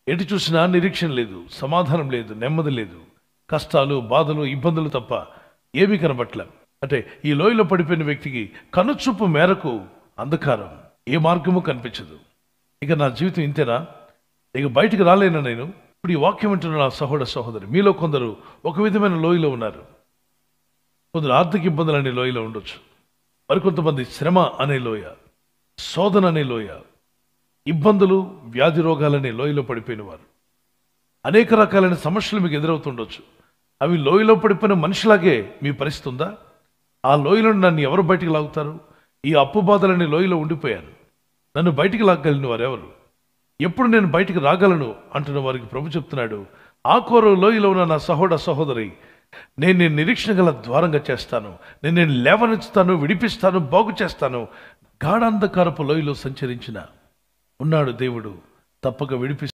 ఎటు చూసినా నిరీక్షణ లేదు సమాధానం లేదు నెమ్మది లేదు కష్టాలు బాధలు ఇబ్బందులు తప్ప ఏమీ కనబట్ల అంటే ఈ లోయలో పడిపోయిన వ్యక్తికి కనుచూపు మేరకు అంధకారం ఏ మార్గము కనిపించదు ఇక నా జీవితం ఇంతేనా ఇక బయటికి రాలేనా నేను ఇప్పుడు ఈ వాక్యం వింటున్న నా సహోదర సహోదరి మీలో కొందరు ఒక విధమైన లోయలో ఉన్నారు కొందరు ఆర్థిక ఇబ్బందులు అనే లోయలో ఉండొచ్చు మరికొంతమంది శ్రమ అనే లోయ శోధన అనే లోయ ఇబ్బందులు వ్యాధి రోగాలనే లోయలో పడిపోయిన వారు అనేక రకాలైన సమస్యలు మీకు ఎదురవుతుండొచ్చు అవి లోయలో పడిపోయిన మనిషిలాగే మీ పరిస్థితి ఉందా ఆ లోయలో నన్ను ఎవరు బయటికి లాగుతారు ఈ అప్పు బాధలనే లోయలో ఉండిపోయాను నన్ను బయటికి లాగగలిగిన వారు ఎవరు ఎప్పుడు నేను బయటికి రాగలను అంటున్న వారికి ప్రభు చెప్తున్నాడు ఆ కోర లోయలో ఉన్న నా సహోదర సహోదరి నేను నేను నిరీక్షణ గల ద్వారంగా చేస్తాను నేను నేను లేవనెత్తుతాను విడిపిస్తాను బాగు చేస్తాను గాఢాంధకారపు లోయలో సంచరించిన ఉన్నాడు దేవుడు తప్పక విడిపి